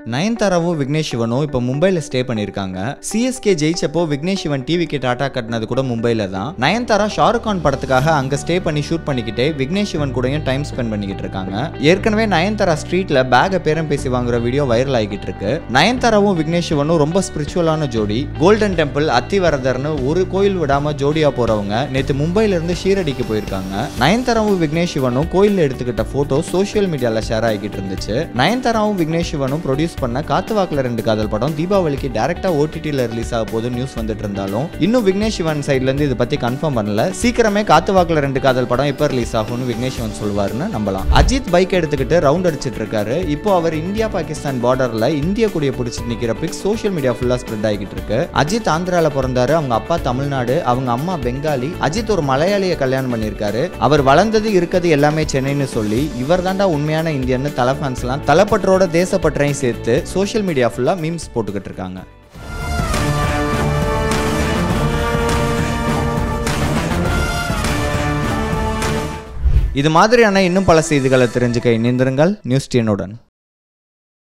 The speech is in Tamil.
நயன்தாராவும் விக்னேஷ் சிவனும் இப்போ மும்பைல ஸ்டே பண்ணிருக்காங்க சிஎஸ்கே ஜெயிச்சப்போ விக்னேஷ் சிவன் டிவிக்கு டாடா கட்டினது கூட மும்பைல தான் நயன்தாரா ஷாருக் கான் படத்துக்காக அங்க ஸ்டே பண்ணி ஷூட் பண்ணிக்கிட்டே விக்னேஷ் சிவன் கூடயும் டைம் ஸ்பெண்ட் பண்ணிக்கிட்டு இருக்காங்க ஏற்கனவே நயன்தாரா ஸ்ட்ரீட்ல பேக பேரம் பேசி வாங்குற வீடியோ வைரல் ஆகிட்டு இருக்கு நயன்தாராவும் விக்னேஷ் சிவனும் ரொம்ப ஸ்பிரிச்சுவலான ஜோடி கோல்டன் டெம்பிள் அத்திவரதர்னு ஒரு கோயில் விடாம ஜோடியா போறவங்க நேத்து மும்பைல இருந்து ஷீரடிக்கு போயிருக்காங்க நயன்தாராவும் விக்னேஷ் சிவனும் கோயில்ல எடுத்துக்கிட்ட போட்டோ சோஷியல் மீடியால ஷேர் ஆகிட்டு இருந்துச்சு நயன்தாராவும் விக்னேஷ் சிவனும் ப்ரொடியூஸ் பண்ண காத்துவாக்குல ரெண்டு காதல் படம் தீபாவளிக்கு டேரக்டா ஓடிடியில் ரிலீஸ் ஆக போது நியூஸ் வந்துட்டு இருந்தாலும் இன்னும் விக்னேஷ் சிவன் சைட்ல இருந்து இதை பத்தி கன்ஃபார்ம் பண்ணல சீக்கிரமே காத்துவாக்குல ரெண்டு காதல் படம் எப்போ ரிலீஸ் ஆகும்னு விக்னேஷ் சிவன் சொல்வாருன்னு நம்பலாம் அஜித் பைக் எடுத்துக்கிட்டு ரவுண்ட் அடிச்சிட்டு இருக்காரு இப்போ அவர் இந்தியா பாகிஸ்தான் பார்டர்ல இந்திய கொடியை பிடிச்சிட்டு நிக்கிற பிக் சோஷியல் மீடியா ஃபுல்லா ஸ்ப்ரெட் ஆகிட்டு இருக்கு அஜித் ஆந்திரால பிறந்தாரு அவங்க அப்பா தமிழ்நாடு அவங்க அம்மா பெங்காலி அஜித் ஒரு மலையாளியை கல்யாணம் பண்ணியிருக்காரு அவர் வளர்ந்தது இருக்கிறது எல்லாமே சென்னைன்னு சொல்லி இவர் தாண்டா உண்மையான இந்தியன்னு தலை ஃபேன்ஸ்லாம் தலைப்பற்றோட தேசப்பற்றையும் சேர்த்து சோஷியல் மீடியா ஃபுல்லா மீம்ஸ் போட்டுக்கிட்டு இருக்காங்க இது மாதிரியான இன்னும் பல செய்திகளை தெரிஞ்சுக்க இணைந்திருங்கள் நியூஸ் டீனுடன்